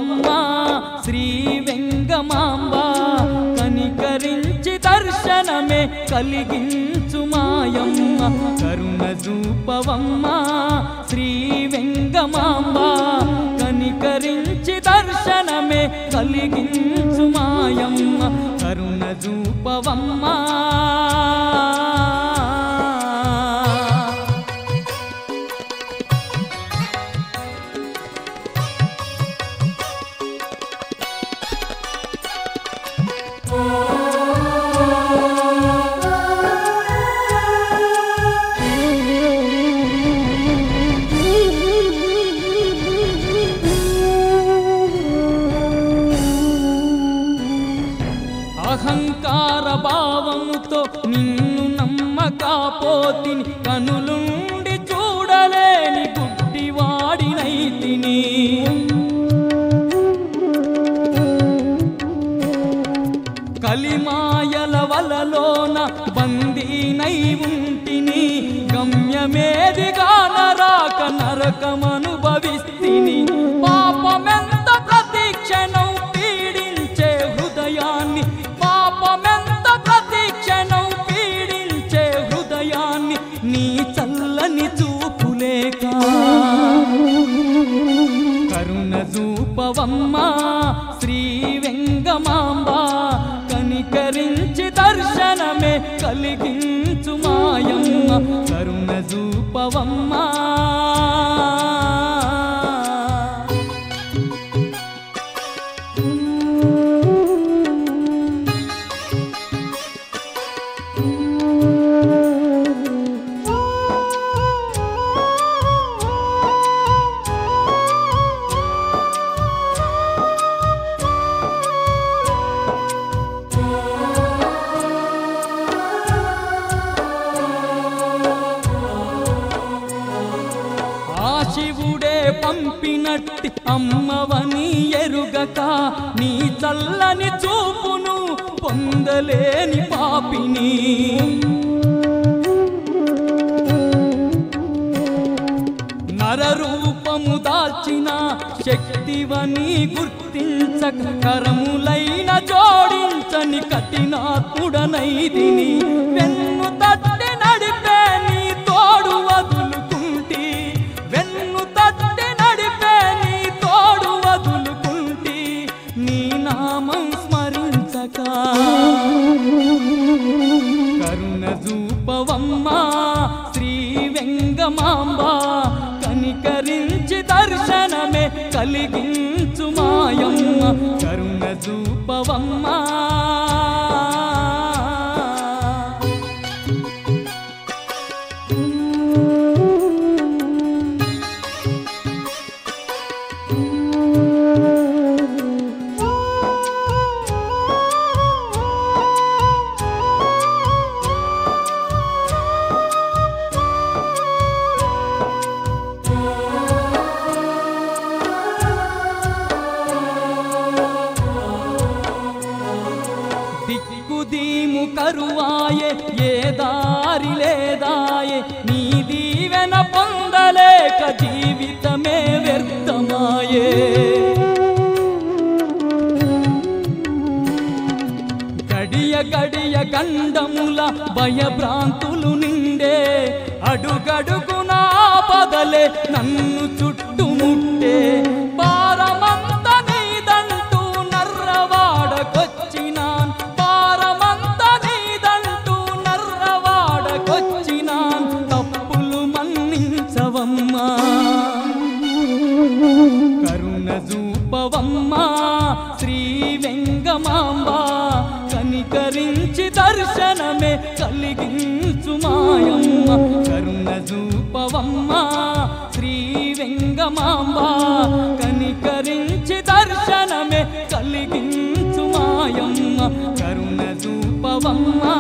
చూపవమ్మ శ్రీ వెంగమాంబ కనికరించి దర్శనమే కలిగించు మాయమ్మ కరుణ చూపవమ్మ శ్రీ వెంగమాంబ కనికరించి దర్శనమే కలిగించు మాయమ్మ కరుణ చూపవమ్మ అహంకార భావముతో నిన్ను నమ్మకపోతిని కనులుండి చూడలేని గుడ్డివాడినైతిని కలిమాయల వలలోన బందీనై ఉంటిని గమ్యమేదిగా నరాక నరకమనుభవిస్తిని పాపమెంత ప్రతిక్షణం పీడించే హృదయాన్ని పాపమెంత ప్రతిక్షణం పీడించే హృదయాన్ని నీ చల్లని చూపులేక కరుణ చూపవమ్మ శ్రీ వెంగమాంబ కనికరించి దర్శనమే కలిగించు మాయమ్మ కరుణ చూపవమ్మ ఆ శివుడే పంపినట్టి అమ్మవని ఎరుగక నీ చల్లని చూపును పొందలేని పాపిని నరరూపము దాల్చిన శక్తివని గుర్తించక కరములైన జోడించని కఠినాత్ముడనైదిని వెన్ను తట్టి నడిపే నీ తోడు వదులుకుంటి వెన్ను తట్టి నడిపే నీ తోడు వదులుకుంటి నీ నామం స్మరించక కరుణ చూపవమ్మ శ్రీ వెంగమాంబ కనికరించి దర్శనమే కలిగించు మాయమ్మ కరుణ చూపవమ్మ దిక్కుదీము కరువాయే ఏ దారి లేదాయే నీ దీవెన పొందలేక జీవితమే వ్యర్థమాయే గడియ గడియ గండముల భయభ్రాంతులు నిండే అడుగడుగున పదలే నన్ను చుట్టుముట్టే పారమంత నీదంటూ నర్రవాడకొచ్చినాన్ పారమంత నీదంటూ నర్రవాడకొచ్చినాన్ తప్పులు మన్నించవమ్మా కరుణ చూపవమ్మ శ్రీ వెంగమాంబ కనికరించి దర్శనమే కలిగించు మాయమ్మ కరుణ చూపవమ్మ శ్రీ వెంగమాంబ కనికరించి దర్శనమే కలిగించు మాయమ్మ కరుణ చూపవమ్మ